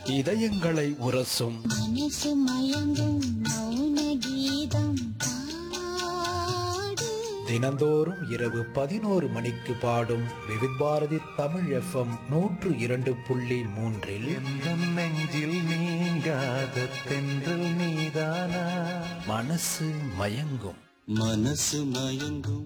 இதயங்களை உரசும் மனசு மயங்கும் மௌன கீதம் பாடு தினந்தோறும் இரவு பதினோரு மணிக்கு பாடும் விவித் பாரதி தமிழ் எஃப்எம் நூற்று இரண்டு புள்ளி மூன்றில் எந்தம் நெஞ்சில் நீங்காத தென்றல் நீதானா மனசு மயங்கும் மனசு மயங்கும்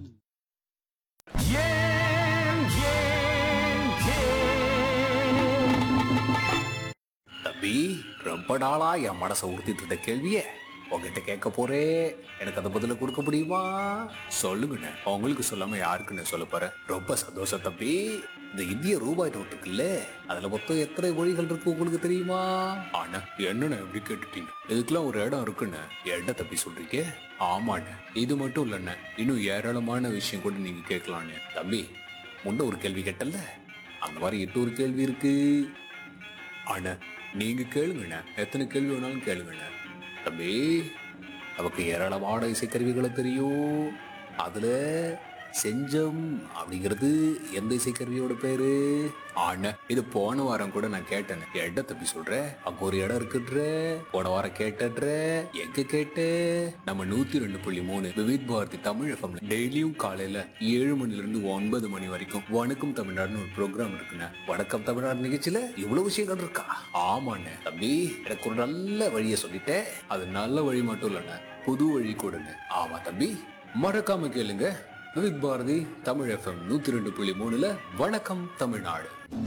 தம்பி ரொம்ப நாளா என் மனசை உறுத்திட்டு இருந்த கேள்விய உங்ககிட்ட கேட்க போறேன் எனக்கு அந்த பதில கொடுக்க முடியுமா சொல்லுங்கண்ணே உங்களுக்கு சொல்லாம யாருக்குன்னு சொல்ல போறேன் ரொம்ப சந்தோஷம் தம்பி இந்த இந்திய ரூபாய் நோட்டு இருக்குல்ல அதுல மொத்தம் எத்தனை மொழிகள் இருக்கு உங்களுக்கு தெரியுமா ஆனா என்னண்ணே இப்படி கேட்டுட்டீங்க இதுக்கெல்லாம் ஒரு இடம் இருக்குண்ணே என்ன தம்பி சொல்றீங்க ஆமாண்ணே இது மட்டும் இல்லைண்ணே இன்னும் ஏராளமான விஷயம் கூட நீங்க கேட்கலாண்ணே தம்பி முன்ன ஒரு கேள்வி கேட்டல அந்த மாதிரி இன்னொரு கேள்வி இருக்கு அண்ணா நீங்க கேளுங்கண்ணா எத்தனை கேள்வி வேணாலும் கேளுங்கண்ணா தம்பி நமக்கு ஏராளமான இசைக்கருவிகளை தெரியும் அதுல செஞ்சம் அப்படிங்கிறது எந்த இசைக்கருவியோட பேரு ஆனா இது போன வாரம் கூட நான் கேட்டேன் எட தம்பி சொல்ற அங்க ஒரு இடம் இருக்குன்ற போன வாரம் கேட்டன்ற எங்க கேட்ட நம்ம நூத்தி ரெண்டு புள்ளி மூணு விவித் பாரதி தமிழ் எஃப்எம்ல டெய்லியும் காலையில ஏழு மணில இருந்து ஒன்பது மணி வரைக்கும் வணக்கம் தமிழ்நாடுன்னு ஒரு ப்ரோக்ராம் இருக்குண்ணே வணக்கம் தமிழ்நாடு நிகழ்ச்சியில இவ்வளவு விஷயங்கள் இருக்கா ஆமாண்ணே தம்பி எனக்கு ஒரு நல்ல வழியை சொல்லிட்டேன் அது நல்ல வழி மட்டும் இல்லைண்ணே புது வழி கூடண்ணே ஆமா தம்பி மறக்காம கேளுங்க விவித் பாரதி தமிழ் எஃப்எம் நூத்தி ரெண்டு புள்ளி மூணுல வணக்கம் தமிழ்நாடு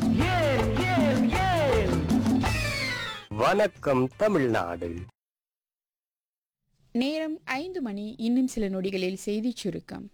வணக்கம் தமிழ்நாடு நேரம் ஐந்து மணி இன்னும் சில நொடிகளில் செய்திச் சுருக்கம்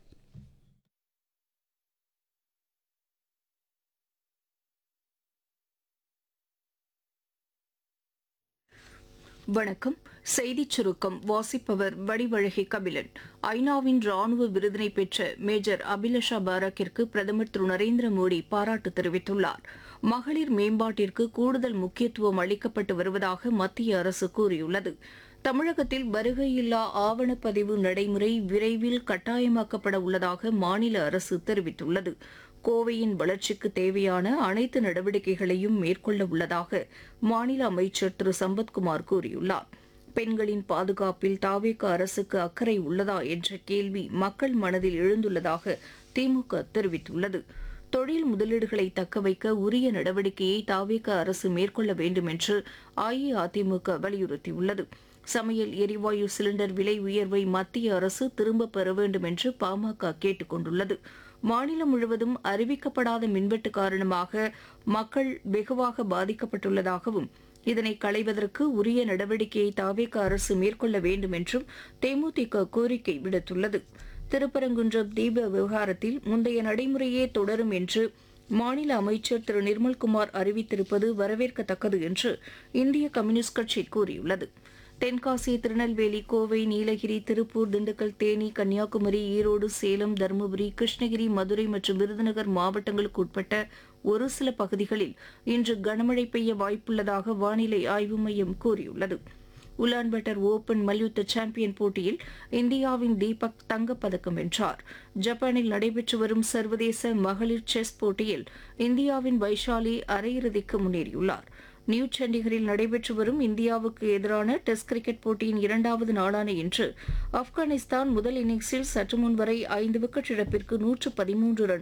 வணக்கம் செய்திச் சுருக்கம் வாசிப்பவர் வடிவழகி கபிலன் ஐநாவின் ராணுவ விருதினை பெற்ற மேஜர் அபிலஷா பாராக்கிற்கு பிரதமர் திரு நரேந்திர மோடி பாராட்டு தெரிவித்துள்ளார் மகளிர் மேம்பாட்டிற்கு கூடுதல் முக்கியத்துவம் அளிக்கப்பட்டு வருவதாக மத்திய அரசு கூறியுள்ளது தமிழகத்தில் வருகையில்லா ஆவணப்பதிவு நடைமுறை விரைவில் கட்டாயமாக்கப்பட உள்ளதாக மாநில அரசு தெரிவித்துள்ளது கோவையின் வளர்ச்சிக்கு தேவையான அனைத்து நடவடிக்கைகளையும் மேற்கொள்ள உள்ளதாக மாநில அமைச்சர் திரு சம்பத்குமார் கூறியுள்ளார் பெண்களின் பாதுகாப்பில் தாவேக அரசுக்கு அக்கறை உள்ளதா என்ற கேள்வி மக்கள் மனதில் எழுந்துள்ளதாக திமுக தெரிவித்துள்ளது தொழில் முதலீடுகளை தக்கவைக்க உரிய நடவடிக்கையை தாவேக அரசு மேற்கொள்ள வேண்டும் என்று அஇஅதிமுக வலியுறுத்தியுள்ளது சமையல் எரிவாயு சிலிண்டர் விலை உயர்வை மத்திய அரசு திரும்பப் பெற வேண்டும் என்று பாமக கேட்டுக் கொண்டுள்ளது மாநிலம் முழுவதும் அறிவிக்கப்படாத மின்வெட்டு காரணமாக மக்கள் வெகுவாக பாதிக்கப்பட்டுள்ளதாகவும் இதனை களைவதற்கு உரிய நடவடிக்கையை தாவேக அரசு மேற்கொள்ள வேண்டும் என்றும் தேமுதிக கோரிக்கை விடுத்துள்ளது திருப்பரங்குன்றம் தீப விவகாரத்தில் முந்தைய நடைமுறையே தொடரும் என்று மாநில அமைச்சர் திரு நிர்மல்குமார் அறிவித்திருப்பது வரவேற்கத்தக்கது என்று இந்திய கம்யூனிஸ்ட் கட்சி கூறியுள்ளது தென்காசி திருநெல்வேலி கோவை நீலகிரி திருப்பூர் திண்டுக்கல் தேனி கன்னியாகுமரி ஈரோடு சேலம் தருமபுரி கிருஷ்ணகிரி மதுரை மற்றும் விருதுநகர் மாவட்டங்களுக்கு உட்பட்ட ஒரு சில பகுதிகளில் இன்று கனமழை பெய்ய வாய்ப்புள்ளதாக வானிலை ஆய்வு மையம் கூறியுள்ளது உலான்பட்டர் ஓபன் மல்யுத்த சாம்பியன் போட்டியில் இந்தியாவின் தீபக் தங்கப்பதக்கம் வென்றார் ஜப்பானில் நடைபெற்று வரும் சர்வதேச மகளிர் செஸ் போட்டியில் இந்தியாவின் வைஷாலி அரையிறுதிக்கு முன்னேறியுள்ளார் நியூ சண்டிகரில் நடைபெற்று வரும் இந்தியாவுக்கு எதிரான டெஸ்ட் கிரிக்கெட் போட்டியின் இரண்டாவது நாளான இன்று ஆப்கானிஸ்தான் முதல் இன்னிங்ஸில் சற்று முன் வரை ஐந்து விக்கெட் இழப்பிற்கு நூற்று பதிமூன்று ரன்